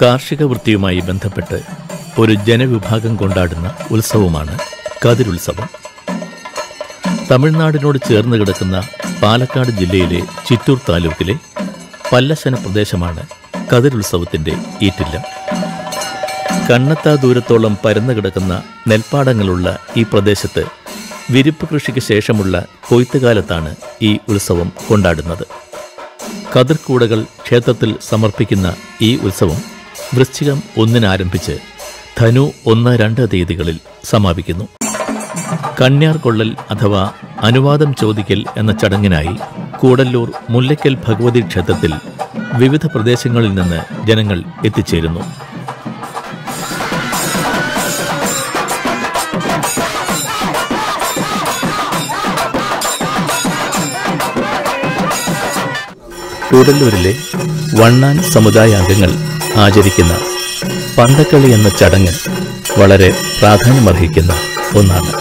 കാർഷിക വൃത്തിയുമായി ബന്ധപ്പെട്ട് ഒരു ജനവിഭാഗം കൊണ്ടാടുന്ന ഉത്സവമാണ് കതിരുത്സവം തമിഴ്നാടിനോട് ചേർന്ന് കിടക്കുന്ന പാലക്കാട് ജില്ലയിലെ ചിറ്റൂർ താലൂക്കിലെ പല്ലശന പ്രദേശമാണ് കതിരുത്സവത്തിന്റെ ഈറ്റില്ലം കണ്ണെത്താ ദൂരത്തോളം പരന്നു കിടക്കുന്ന നെൽപ്പാടങ്ങളുള്ള ഈ പ്രദേശത്ത് വിരിപ്പ് കൃഷിക്ക് ശേഷമുള്ള കൊയ്ത്തുകാലത്താണ് ഈ ഉത്സവം കൊണ്ടാടുന്നത് കതിർക്കൂടകൾ ക്ഷേത്രത്തിൽ സമർപ്പിക്കുന്ന ഈ ഉത്സവം വൃശ്ചികം ഒന്നിന് ആരംഭിച്ച് ധനു ഒന്ന് രണ്ട് തീയതികളിൽ സമാപിക്കുന്നു കണ്യാർ കൊള്ളൽ അഥവാ അനുവാദം ചോദിക്കൽ എന്ന ചടങ്ങിനായി കൂടല്ലൂർ മുല്ലയ്ക്കൽ ഭഗവതി ക്ഷേത്രത്തിൽ വിവിധ പ്രദേശങ്ങളിൽ നിന്ന് ജനങ്ങൾ എത്തിച്ചേരുന്നു കൂടല്ലൂരിലെ വണ്ണാൻ സമുദായാംഗങ്ങൾ ആചരിക്കുന്ന പന്തക്കളി എന്ന ചടങ്ങ് വളരെ പ്രാധാന്യമർഹിക്കുന്ന ഒന്നാണ്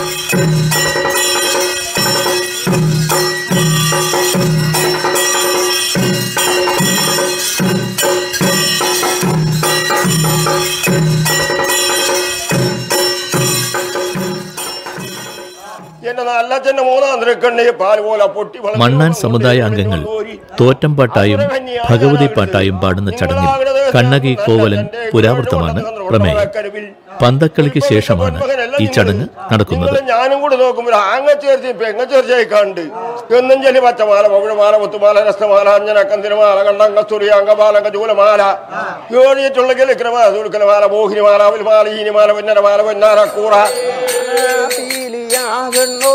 എന്റെ നല്ല ചെന്ന മൂന്നാം നിരക്കണ്ണി പാൽ പോലെ പൊട്ടി വളർന്നു മണ്ണാൻ വന്നു സമുദായ കൊണ്ടേ അംഗങ്ങൾ കോരി. തോറ്റംപാട്ടായും ഭഗവതി പാട്ടായും പാടുന്ന ചടങ്ങിൽ കണ്ണകി കോവലൻ പുരാവൃത്തമാണ് പ്രമേയം പന്തക്കളിക്ക് ശേഷമാണ് ഈ ചടങ്ങ് നടക്കുന്നത് നിങ്ങള് ഞാനും കൂടെ നോക്കുമ്പോൾ ആങ്ങ ചേർച്ച പെങ്ങ ചേർച്ചയായി കണ്ട് എന്നും ചെല്ലി പച്ചമാല പവിഴമാല മുത്തുമാല രസ്തമാല അഞ്ജന കന്തിരമാല കണ്ടങ്ക സ്തുരി അങ്കമാല ചൂലമാല ഏഴിയിട്ടുള്ള കിളിക്കരമാല തുടുക്കലമാല മോഹിനിമാല അവൽമാല ഈനിമാല പൊന്നരമാല പൊന്നാര കൂറ പീലിയാകണോ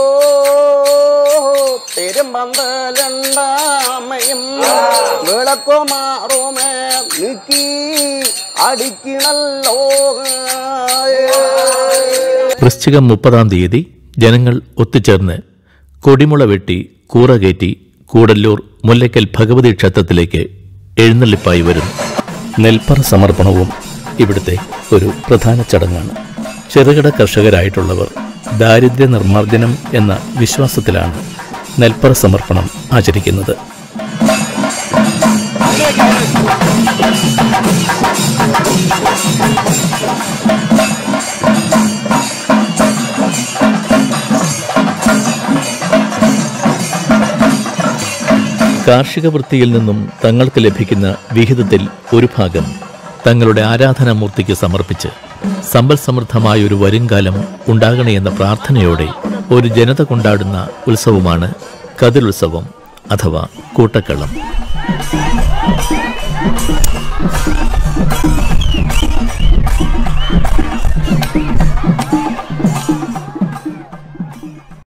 പെരുമ്പന്തലുണ്ടാമയും വിളക്കോ മാറുമേ നീക്കി അടിക്കണല്ലോ വൃശ്ചികം മുപ്പതാം തീയതി ജനങ്ങൾ ഒത്തുചേർന്ന് കൊടിമുള വെട്ടി കൂറ കയറ്റി കൂടല്ലൂർ മുല്ലയ്ക്കൽ ഭഗവതി ക്ഷേത്രത്തിലേക്ക് എഴുന്നള്ളിപ്പായി വരുന്നു നെൽപ്പറ സമർപ്പണവും ഇവിടുത്തെ ഒരു പ്രധാന ചടങ്ങാണ് ചെറുകിട കർഷകരായിട്ടുള്ളവർ ദാരിദ്ര്യ നിർമ്മാർജ്ജനം എന്ന വിശ്വാസത്തിലാണ് നെൽപ്പറ സമർപ്പണം ആചരിക്കുന്നത് കാർഷിക വൃത്തിയിൽ നിന്നും തങ്ങൾക്ക് ലഭിക്കുന്ന വിഹിതത്തിൽ ഒരു ഭാഗം തങ്ങളുടെ ആരാധനാമൂർത്തിക്ക് സമർപ്പിച്ച് സമ്പൽ സമൃദ്ധമായ ഒരു വരുംകാലം ഉണ്ടാകണേ എന്ന പ്രാർത്ഥനയോടെ ഒരു ജനത കൊണ്ടാടുന്ന ഉത്സവമാണ് കതിരുത്സവം അഥവാ കൂട്ടക്കള്ളം